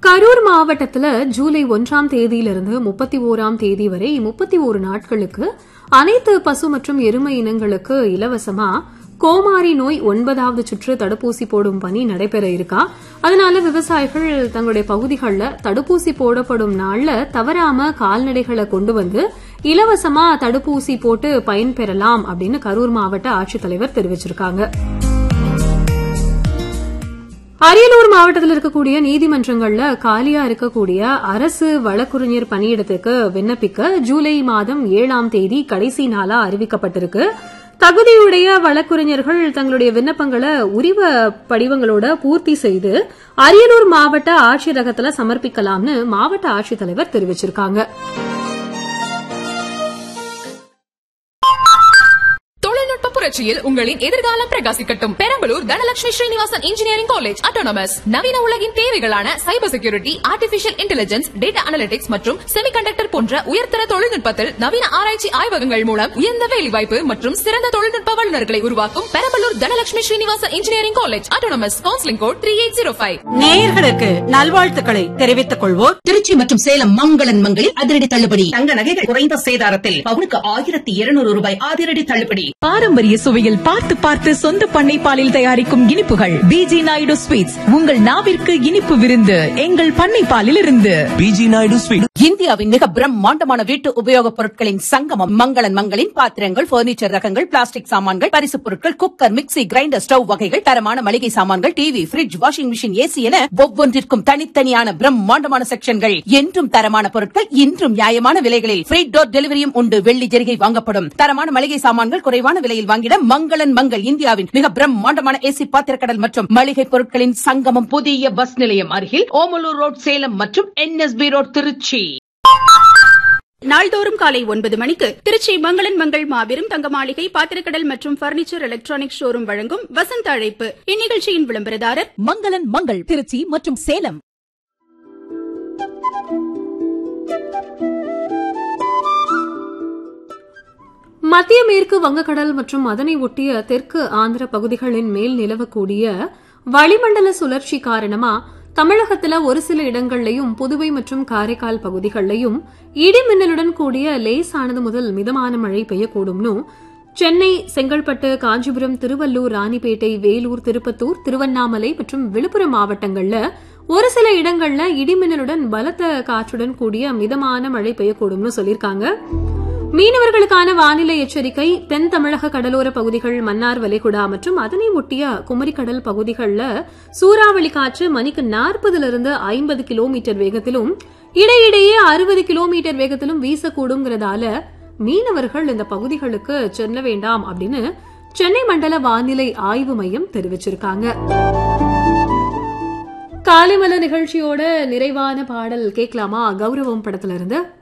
கரூர் மாவட்டத்துல ஜூலை ஒன்றாம் தேதியிலிருந்து முப்பத்தி ஓராம் தேதி வரை முப்பத்தி ஓரு நாட்களுக்கு அனைத்து பசு மற்றும் எருமை இனங்களுக்கு இலவசமா கோமாரி நோய் ஒன்பதாவது சுற்று தடுப்பூசி போடும் பணி நடைபெற இருக்கா அதனால விவசாயிகள் தங்களுடைய பகுதிகளில் தடுப்பூசி போடப்படும் நாள்ல தவறாம கால்நடைகளை கொண்டு வந்து இலவசமா தடுப்பூசி போட்டு பயன்பெறலாம் அப்படின்னு கரூர் மாவட்ட ஆட்சித்தலைவர் தெரிவிச்சிருக்காங்க அரியலூர் மாவட்டத்தில் இருக்கக்கூடிய நீதிமன்றங்கள்ல காலியா இருக்கக்கூடிய அரசு வழக்குரைஞர் பணியிடத்துக்கு விண்ணப்பிக்க ஜூலை மாதம் ஏழாம் தேதி கடைசி நாளா அறிவிக்கப்பட்டிருக்கு தகுதியுடைய வழக்குரைஞர்கள் தங்களுடைய விண்ணப்பங்களை உரிவ படிவங்களோட பூர்த்தி செய்து அரியலூர் மாவட்ட ஆட்சியரகத்துல சமர்ப்பிக்கலாம்னு மாவட்ட ஆட்சித்தலைவர் தெரிவிச்சிருக்காங்க தொழில்நுட்ப புரட்சியில் உங்களின் எதிர்காலம் பிரகாசிக்கட்டும் Perambalur Dhanalakshmi Srinivasan engineering college autonomous நவீன உலகின் தேவைகளான cyber security artificial intelligence data analytics மற்றும் செமிகண்டக்டர் போன்ற உயர்தர தொழில்நுட்பத்தில் நவீன ஆராய்ச்சி ஆய்வகங்கள் மூலம் உயர்ந்த வேலைவாய்ப்பு மற்றும் சிறந்த தொழில்நுட்ப வல்லுநர்களை உருவாக்கும் Perambalur Dhanalakshmi Srinivasan engineering college autonomous counselling code three eight zero five நேயர்களுக்கு நல்வாழ்த்துக்களை தெரிவித்துக் கொள்வோர் திருச்சி மற்றும் சேலம் மங்களன் மங்களில் அதிரடி தள்ளுபடி தங்க நகைகள் குறைந்த சேதாரத்தில் பவுனுக்கு ஆயிரத்தி இருநூறு ரூபாய் அதிரடி தள்ளுபடி பாரம்பரிய சுவையில் பார்த்து பார்த்து சொந்த பண்ணை பாலில் தயாரிக்கும் இனிப்புகள் பிஜி நாயுடு ஸ்வீட்ஸ் உங்கள் நாவிற்கு இனிப்பு விருந்து எங்கள் பண்ணை பாலில் இருந்து பிஜி நாயுடு ஸ்வீட் இந்தியாவின் மிக பிரம்மாண்டமான வீட்டு உபயோகப் பொருட்களின் சங்கமம் மங்களன் மங்களின் பாத்திரங்கள் பர்னிச்சர் ரகங்கள் பிளாஸ்டிக் சாமான்கள் பரிசுப் பொருட்கள் குக்கர் மிக்ஸி கிரைண்டர் ஸ்டவ் வகைகள் தரமான மளிகை சாமான்கள் TV fridge washing machine AC என ஒவ்வொன்றிற்கும் தனித்தனியான பிரம்மாண்டமான செக்ஷன்கள் என்றும் தரமான பொருட்கள் இன்றும் நியாயமான விலைகளில் ஃப்ரீ டோர் டெலிவரியும் உண்டு வெள்ளி ஜெரிகை வாங்கப்படும் தரமான மளிகை சாமான்கள் குறைவான விலையில் வாங்கிட மங்களன் மங்கள் இந்தியாவின் மிக பிரம்மாண்டமான ஏசி பாத்திரக்கடல் மற்றும் மளிகை பொருட்களின் சங்கமம் புதிய பஸ் நிலையம் அருகில் ஓமலூர் ரோட் சேலம் மற்றும் என்எஸ்பி ரோட் திருச்சி நாள்தோறும் காலை ஒன்பது மணிக்கு திருச்சி மங்களன் மங்கள் மாபெரும் தங்க மாளிகை பாத்திரக்கடல் மற்றும் பர்னிச்சர் எலக்ட்ரானிக் ஷோரூம் வழங்கும் வசந்த அழைப்பு இந்நிகழ்ச்சியின் விளம்பரதாரர் மங்களன் மங்கள் திருச்சி மற்றும் சேலம் மத்திய மேற்கு வங்கக்கடல் மற்றும் அதனை ஒட்டிய தெற்கு ஆந்திர பகுதிகளின் மேல் நிலவக்கூடிய வளிமண்டல சுழற்சி காரணமா தமிழகத்துல ஒரு சில இடங்கள்லயும் புதுவை மற்றும் காரைக்கால் பகுதிகளிலையும் இடி மின்னலுடன் கூடிய லேசானது முதல் மிதமான மழை பெய்யக்கூடும்னு சென்னை செங்கல்பட்டு காஞ்சிபுரம் திருவள்ளூர் ராணிப்பேட்டை வேலூர் திருப்பத்தூர் திருவண்ணாமலை மற்றும் விழுப்புரம் மாவட்டங்கள்ல ஒரு சில இடங்கள்ல இடிமின்னலுடன் பலத்த காற்றுடன் கூடிய மிதமான மழை பெய்யக்கூடும்னு சொல்லியிருக்காங்க மீனவர்களுக்கான வானிலை எச்சரிக்கை தென் தமிழக கடலோர பகுதிகள் மன்னார் வளைகுடா மற்றும் அதனை ஒட்டிய குமரிக்கடல் பகுதிகளில் சூறாவளி காற்று மணிக்கு நாற்பதிலிருந்து ஐம்பது கிலோமீட்டர் வேகத்திலும் இடையிடையே அறுபது கிலோமீட்டர் வேகத்திலும் வீசக்கூடுங்கிறதால மீனவர்கள் இந்த பகுதிகளுக்கு செல்ல வேண்டாம் அப்படின்னு சென்னை மண்டல வானிலை ஆய்வு மையம் தெரிவிச்சிருக்காங்க காலைமல நிகழ்ச்சியோட நிறைவான பாடல் கேட்கலாமா கௌரவம் படத்துல இருந்து